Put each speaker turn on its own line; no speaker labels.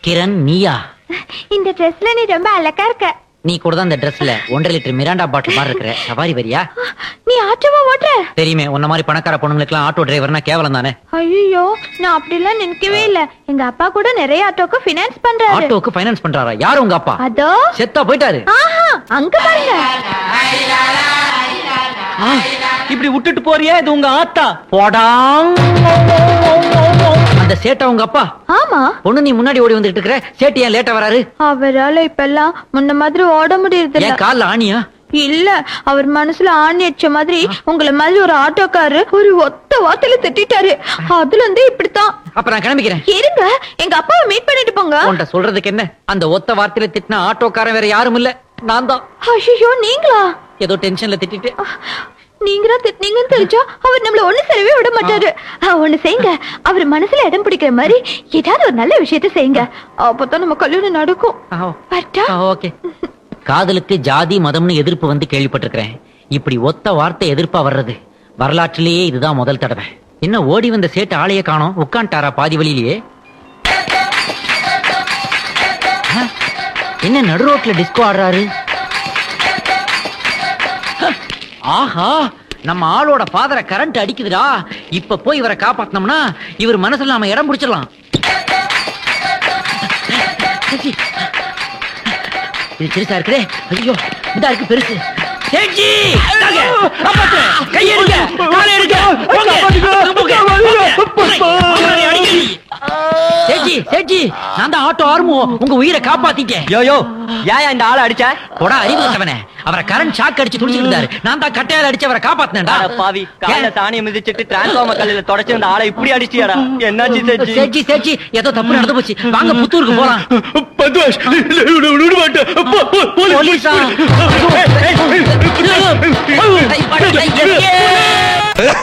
கிரண் நீயா
இந்த ட்ரெஸ்ல நீ ரொம்ப அழகா இருக்க
நீ கூட தான் இந்த ட்ரெஸ்ல ஒன்றரை லிட்டர் மிராண்டா பாட்டில் மாதிரி இருக்கிற சவாரி வரியா
நீ ஆட்டோவா ஓட்டுற
தெரியுமே உன்ன மாதிரி பணக்கார பொண்ணுங்களுக்குலாம் ஆட்டோ டிரைவர்னா கேவலம் தானே
ஐயோ நான் அப்படிலாம் நினைக்கவே இல்ல எங்க அப்பா கூட நிறைய ஆட்டோக்கு பினான்ஸ் பண்றாரு
ஆட்டோக்கு ஃபைனான்ஸ் பண்றாரா யாரு உங்க அப்பா
அதோ
செத்தா போயிட்டாரு
ஆஹா அங்க பாருங்க
ஆ, இப்படி விட்டுட்டு போறியா இது உங்க ஆத்தா
போடாங் அந்த சேட்டா உங்க அப்பா
ஆமா
பொண்ணு நீ முன்னாடி ஓடி வந்துட்டு இருக்கிற சேட்டு ஏன் லேட்டா வராரு
அவரால இப்பெல்லாம் முன்ன மாதிரி ஓட முடியறது இல்ல
ஏன் கால்ல ஆணியா
இல்ல அவர் மனசுல ஆணி அடிச்ச மாதிரி உங்களை மாதிரி ஒரு ஆட்டோக்காரரு ஒரு ஒத்த வார்த்தையில திட்டாரு அதுல இருந்து இப்படித்தான்
அப்ப நான் கிளம்பிக்கிறேன்
இருங்க எங்க அப்பாவை மீட் பண்ணிட்டு போங்க
உன்கிட்ட சொல்றதுக்கு என்ன அந்த ஒத்த வார்த்தையில திட்டின ஆட்டோக்காரன் வேற யாரும் இல்ல நான் தான்
ஐயோ நீங்களா
ஏதோ டென்ஷன்ல திட்டிட்டு
நீங்க தான் திட்டினீங்கன்னு தெரிஞ்சா அவர் நம்மள ஒண்ணு செய்யவே விட மாட்டாரு ஆ, ஒண்ணு செய்யுங்க அவர் மனசுல இடம் பிடிக்கிற மாதிரி ஏதாவது ஒரு நல்ல விஷயத்த செய்யுங்க அப்பதான் நம்ம கல்யாணம் நடக்கும்
ஆ,
பட்டா
ஆ, ஓகே காதலுக்கு ஜாதி மதம்னு எதிர்ப்பு வந்து கேள்விப்பட்டிருக்கிறேன் இப்படி ஒத்த வார்த்தை எதிர்ப்பா வர்றது வரலாற்றிலேயே இதுதான் முதல் தடவை என்ன ஓடி வந்த சேட்டு ஆளையே காணோம் உட்காந்துட்டாரா பாதி வழியிலேயே ஆ, என்ன நடு ரோட்ல டிஸ்கோ ஆடுறாரு ஆஹா நம்ம ஆளோட ஃபாதரை கரண்ட் அடிக்குதுடா இப்ப போய் இவரை காப்பாத்தினோம்னா இவர் மனசுல நாம இடம் பிடிச்சிடலாம் சேச்சி, இது பெருசா இருக்குதே ஐயோ இந்த இருக்கு பெருசு சேச்சி இந்தாங்க, காப்பாத்து. கையை எடுங்க, காலை எடுங்க, போங்க, போங்க, போங்க. அவரை அடிக்கடி. சேச்சி சேச்சி நான் தான் ஆட்டோ ஆர்முவோம் உங்க உயிரை காப்பாத்திட்டேன்
யோ யோ ஏன் இந்த ஆளை அடிச்ச
போடா அறிவு கட்டவனே அவரை கரண்ட் ஷாக் அடிச்சு துடிச்சிட்டு இருந்தாரு நான் தான் கட்டையால அடிச்சு அவரை காப்பாத்தினேன்டா
அட பாவி காலைல தானியம் மிதிச்சிட்டு டிரான்ஸ்ஃபார்மர் கல்லில தொடச்சு இந்த ஆளை இப்படி அடிச்சியாடா என்னாச்சு சேச்சி
சேச்சி சேச்சி ஏதோ தப்பு நடந்து போச்சு வாங்க புத்தூருக்கு போலாம்
பத்மாஷ் விட மாட்டேன்
போலீஸா